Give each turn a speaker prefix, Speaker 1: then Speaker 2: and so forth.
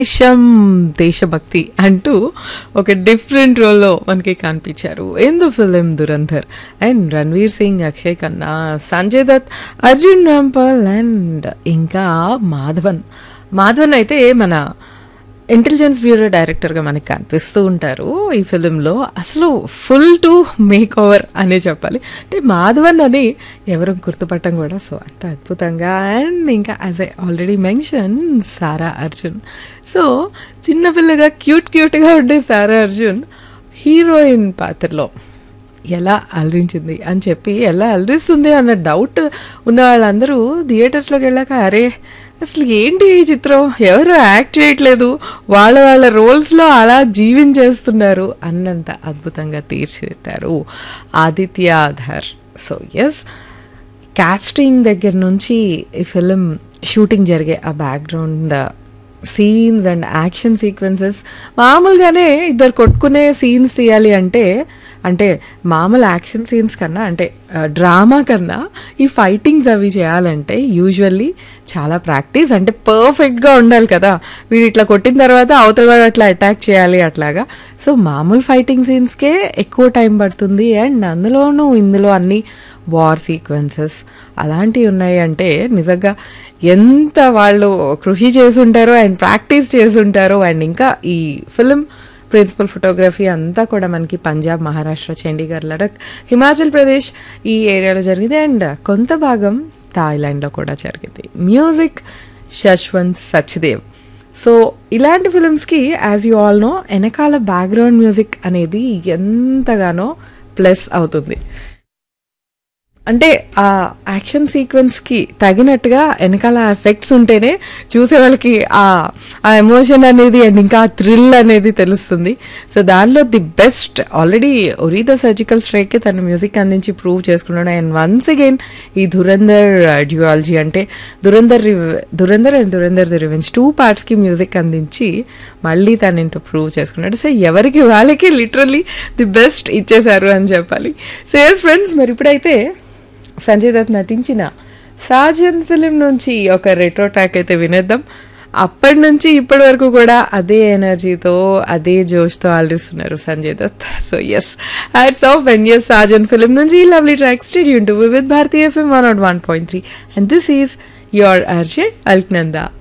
Speaker 1: దేశం దేశభక్తి అంటూ ఒక డిఫరెంట్ రోల్లో మనకి కనిపించారు in the film Dhurandhar and Ranveer Singh Akshaye Khanna Sanjay Dutt Arjun Rampal and ఇంకా మాధవన్ మాధవన్ అయితే మన ఇంటెలిజెన్స్ బ్యూరో డైరెక్టర్గా మనకి కనిపిస్తూ ఉంటారు ఈ ఫిలింలో అసలు ఫుల్ టు మేక్ ఓవర్ అనే చెప్పాలి అంటే మాధవన్ అని ఎవరు గుర్తుపట్టం కూడా సో అంత అద్భుతంగా అండ్ ఇంకా as I already mention Sara Arjun so చిన్నపిల్లగా క్యూట్ క్యూట్గా ఉండే సారా అర్జున్ హీరోయిన్ పాత్రలో ఎలా అలరించింది అని చెప్పి ఎలా అలరిస్తుంది అన్న డౌట్ ఉన్న వాళ్ళందరూ థియేటర్స్లోకి వెళ్ళాక అరే అసలు ఏంటి ఈ చిత్రం ఎవరు యాక్ట్ చేయట్లేదు వాళ్ళ వాళ్ళ రోల్స్లో అలా జీవించేస్తున్నారు అన్నంత అద్భుతంగా తీర్చిదిద్దారు ఆదిత్యాధర్ సో ఎస్ కాస్టింగ్ దగ్గర నుంచి ఈ ఫిలిం షూటింగ్ జరిగే ఆ background scenes and action sequences మామూలుగానే ఇద్దరు కొట్టుకునే సీన్స్ తీయాలి అంటే అంటే మామూలు యాక్షన్ సీన్స్ కన్నా అంటే డ్రామా కన్నా ఈ ఫైటింగ్స్ అవి చేయాలంటే యూజువల్లీ చాలా ప్రాక్టీస్ అంటే పర్ఫెక్ట్గా ఉండాలి కదా వీడు ఇట్లా కొట్టిన తర్వాత అవతల వాడు అట్లా అటాక్ చేయాలి అట్లాగా సో మామూలు ఫైటింగ్ సీన్స్కే ఎక్కువ టైం పడుతుంది అండ్ అందులోనూ ఇందులో అన్ని వార్ సీక్వెన్సెస్ అలాంటివి ఉన్నాయి అంటే నిజంగా ఎంత వాళ్ళు కృషి చేసుంటారో అండ్ ప్రాక్టీస్ చేసుంటారో అండ్ ఇంకా ఈ ఫిలిం ప్రిన్సిపల్ ఫోటోగ్రఫీ అంతా కూడా మనకి పంజాబ్ మహారాష్ట్ర చండీగఢ్ లడక్ హిమాచల్ ప్రదేశ్ ఈ ఏరియాలో జరిగింది అండ్ కొంత భాగం థాయిలాండ్లో కూడా జరిగింది మ్యూజిక్ శశ్వంత్ సచ్దేవ్ సో ఇలాంటి ఫిలిమ్స్కి యాజ్ యూ ఆల్ నో వెనకాల బ్యాక్గ్రౌండ్ మ్యూజిక్ అనేది ఎంతగానో ప్లస్ అవుతుంది అంటే ఆ యాక్షన్ సీక్వెన్స్కి తగినట్టుగా వెనకాల ఎఫెక్ట్స్ ఉంటేనే చూసే వాళ్ళకి ఆ ఆ ఎమోషన్ అనేది అండ్ ఇంకా ఆ థ్రిల్ అనేది తెలుస్తుంది సో దానిలో the best already Uri the surgical స్ట్రైక్కి తన మ్యూజిక్ అందించి ప్రూవ్ చేసుకున్నాడు అండ్ వన్స్ అగైన్ ఈ ధురంధర్ డ్యూయాలజీ అంటే Dhurandhar Dhurandhar and Dhurandhar the revenge two పార్ట్స్కి మ్యూజిక్ అందించి మళ్ళీ తను ఇంటూ ప్రూవ్ చేసుకున్నాడు సో ఎవరికి వాళ్ళకి లిటరల్లీ ది బెస్ట్ ఇచ్చేశారు అని చెప్పాలి సో ఎస్ ఫ్రెండ్స్ మరి ఇప్పుడైతే సంజయ్ దత్ నటించిన సాజన్ ఫిలిం నుంచి ఒక రెట్రో ట్రాక్ అయితే వినేద్దాం అప్పటి నుంచి ఇప్పటి వరకు కూడా అదే ఎనర్జీతో అదే జోష్తో ఆలరిస్తున్నారు Sanjay Dutt so yes hats off and yes Saajan film నుంచి ఈ lovely track stadium to with Bharatiya FM one nought one point three and this is your RJ Alaknanda